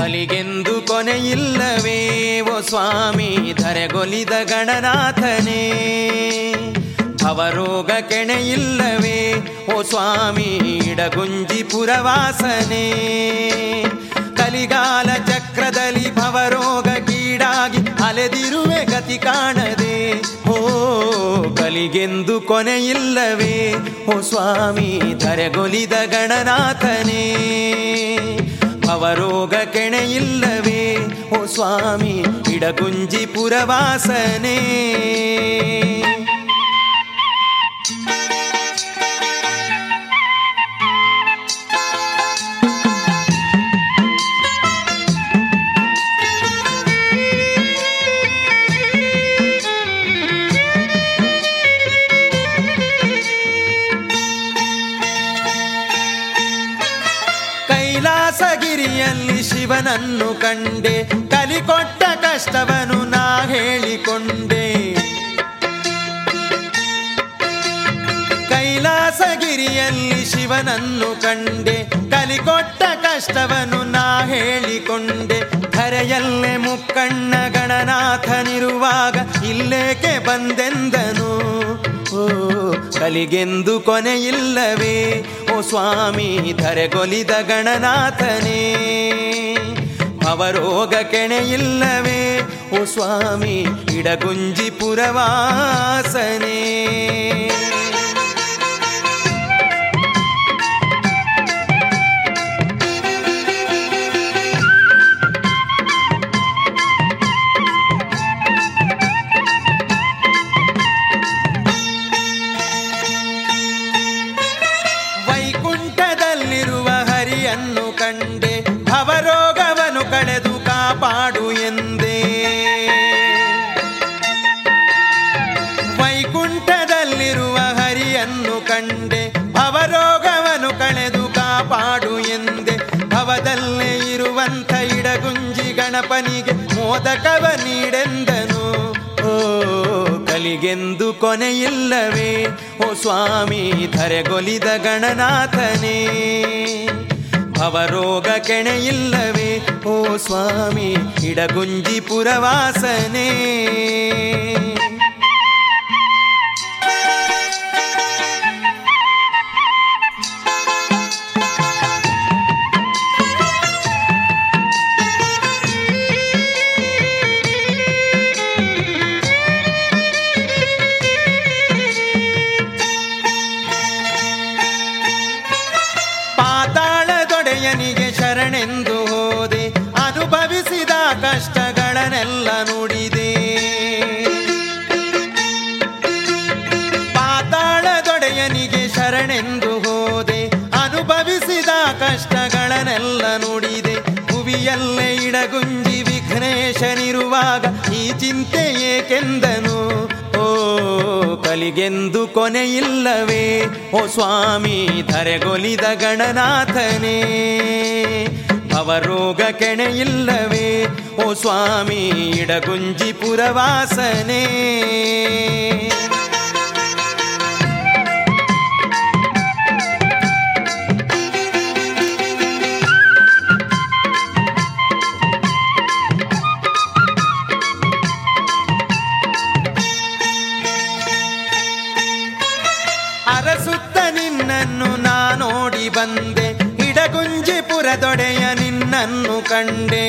ಕಲಿಗೆಂದು ಕೊನೆಯಿಲ್ಲವೇ ಓ ಸ್ವಾಮಿ ಧರೆಗೊಲಿದ ಗಣನಾಥನೇ ಭವರೋಗ ಕೆಣೆಯಿಲ್ಲವೇ ಓ ಸ್ವಾಮಿ ಇಡಗುಂಜಿ ಪುರವಾಸನೆ ಕಲಿಗಾಲ ಚಕ್ರದಲ್ಲಿ ಭವರೋಗ ಕೀಡಾಗಿ ಅಲೆದಿರುವೆ ಗತಿ ಕಾಣದೆ ಓ ಕಲಿಗೆಂದು ಕೊನೆಯಿಲ್ಲವೇ ಓ ಸ್ವಾಮಿ ಧರೆಗೊಲಿದ ಗಣನಾಥನೇ ಭವರೋಗ ಕೆಣೆಯಿಲ್ಲವೇ ಓ ಸ್ವಾಮಿ ಇಡಗುಂಜಿ ಪುರವಾಸನೆ ಕೈಲಾಸಗಿರಿಯಲ್ಲಿ ಶಿವನನ್ನು ಕಂಡೆ ಕಲಿಕೊಟ್ಟ ಕಷ್ಟವನು ನಾ ಹೇಳಿಕೊಂಡೆ ಕೈಲಾಸಗಿರಿಯಲ್ಲಿ ಶಿವನನ್ನು ಕಂಡೆ ಕಲಿಕೊಟ್ಟ ಕಷ್ಟವನು ನಾ ಹೇಳಿಕೊಂಡೆ ಧರೆಯಲ್ಲೇ ಮುಕ್ಕಣ್ಣ ಗಣನಾಥನಿರುವಾಗ ಇಲ್ಲೇಕೆ ಬಂದೆಂದನು ಓ ಕಲಿಗೆಂದು ಕೊನೆಯಿಲ್ಲವೇ ಓ ಸ್ವಾಮಿ ಧರೆಗೊಲಿದ ಗಣನಾಥನೇ ಅವರೋಗ ಕೆಣೆಯಿಲ್ಲವೇ ಓ ಸ್ವಾಮಿ ಇಡಗುಂಜಿ ಪುರವಾಸನೆ ವೈಕುಂಠದಲ್ಲಿರುವ ಹರಿಯನ್ನು ಕಂಡೆ ಭವರೋಗವನು ಕಳೆದು ಕಾಪಾಡು ಎಂದೇ ವೈಕುಂಠದಲ್ಲಿರುವ ಹರಿಯನ್ನು ಕಂಡೆ ಭವರೋಗವನು ಕಳೆದು ಕಾಪಾಡು ಎಂದೆ ಭವದಲ್ಲೇ ಇರುವಂಥ ಇಡಗುಂಜಿ ಗಣಪನಿಗೆ ಮೋದಕವ ನೀಡೆಂದನು ಓ ಕಲಿಗೆಂದು ಕೊನೆಯಿಲ್ಲವೇ ಓ ಸ್ವಾಮಿ ಧರೆಗೊಲಿದ ಗಣನಾಥನೇ ಭವರೋಗ ಕೆಣೆಯಿಲ್ಲವೇ ಓ ಸ್ವಾಮಿ ಇಡಗುಂಜಿ ಪುರವಾಸನೆ ಪಾತಾಳದೊಡೆಯನಿಗೆ ಶರಣೆಂದು ಹೋದೆ ಅನುಭವಿಸಿದ ಕಷ್ಟಗಳನ್ನೆಲ್ಲ ನುಡಿದೆ ಪಾತಾಳದೊಡೆಯನಿಗೆ ಶರಣೆಂದು ಹೋದೆ ಅನುಭವಿಸಿದ ಕಷ್ಟಗಳನ್ನೆಲ್ಲ ನುಡಿದೆ ಭುವಿಯಲ್ಲೇ ಇಡಗುಂಜಿ ವಿಘ್ನೇಶನಿರುವಾಗ ಈ ಚಿಂತೆ ಏಕೆಂದನು ಓ ಕಲಿಗೆಂದು ಕೊನೆಯಿಲ್ಲವೇ ಓ ಸ್ವಾಮಿ ಧರೆಗೊಲಿದ ಗಣನಾಥನೇ ಭವರೋಗ ಕೆಣೆಯಿಲ್ಲವೇ ಓ ಸ್ವಾಮಿ ಇಡಗುಂಜಿ ಪುರವಾಸನೆ ಅರಸುತ್ತ ನಿನ್ನನ್ನು ನಾ ನೋಡಿ ಬಂದೆ ಇಡಗುಂಜಿಪುರದೊಡೆಯ ನಿನ್ನನ್ನು ಕಂಡೆ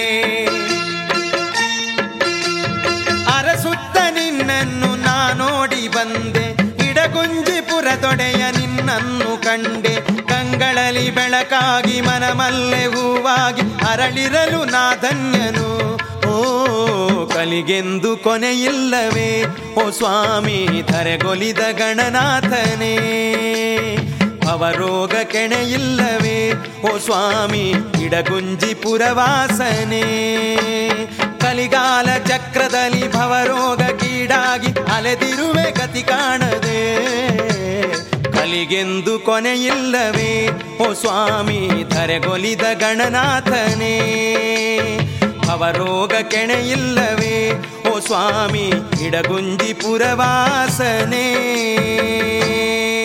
ಅರಸುತ್ತ ನಿನ್ನನ್ನು ನಾ ನೋಡಿ ಬಂದೆ ಇಡಗುಂಜಿಪುರದೊಡೆಯ ನಿನ್ನನ್ನು ಕಂಡೆ ಕಂಗಳಲ್ಲಿ ಬೆಳಕಾಗಿ ಮನಮಲ್ಲೆ ಹೂವಾಗಿ ಅರಳಿರಲು ನಾ ಧನ್ಯನು ಓ ಕಲಿಗೆಂದು ಕೊನೆಯಿಲ್ಲವೇ ಓ ಸ್ವಾಮಿ ಧರೆಗೊಲಿದ ಗಣನಾಥನೇ ಅವರೋಗ ಕೆಣೆಯಿಲ್ಲವೇ ಓ ಸ್ವಾಮಿ ಇಡಗುಂಜಿ ಪುರವಾಸನೆ ಕಲಿಗಾಲ ಚಕ್ರದಲ್ಲಿ ಭವರೋಗ ಕೀಡಾಗಿ ಅಲೆದಿರುವೆ ಗತಿ ಕಾಣದೆ ಕಲಿಗೆಂದು ಕೊನೆಯಿಲ್ಲವೇ ಓ ಸ್ವಾಮಿ ಧರೆಗೊಲಿದ ಗಣನಾಥನೇ ಅವರೋಗ ಕೆಣೆಯಿಲ್ಲವೇ ಓ ಸ್ವಾಮಿ ಇಡಗುಂಜಿ ಪುರವಾಸನೆ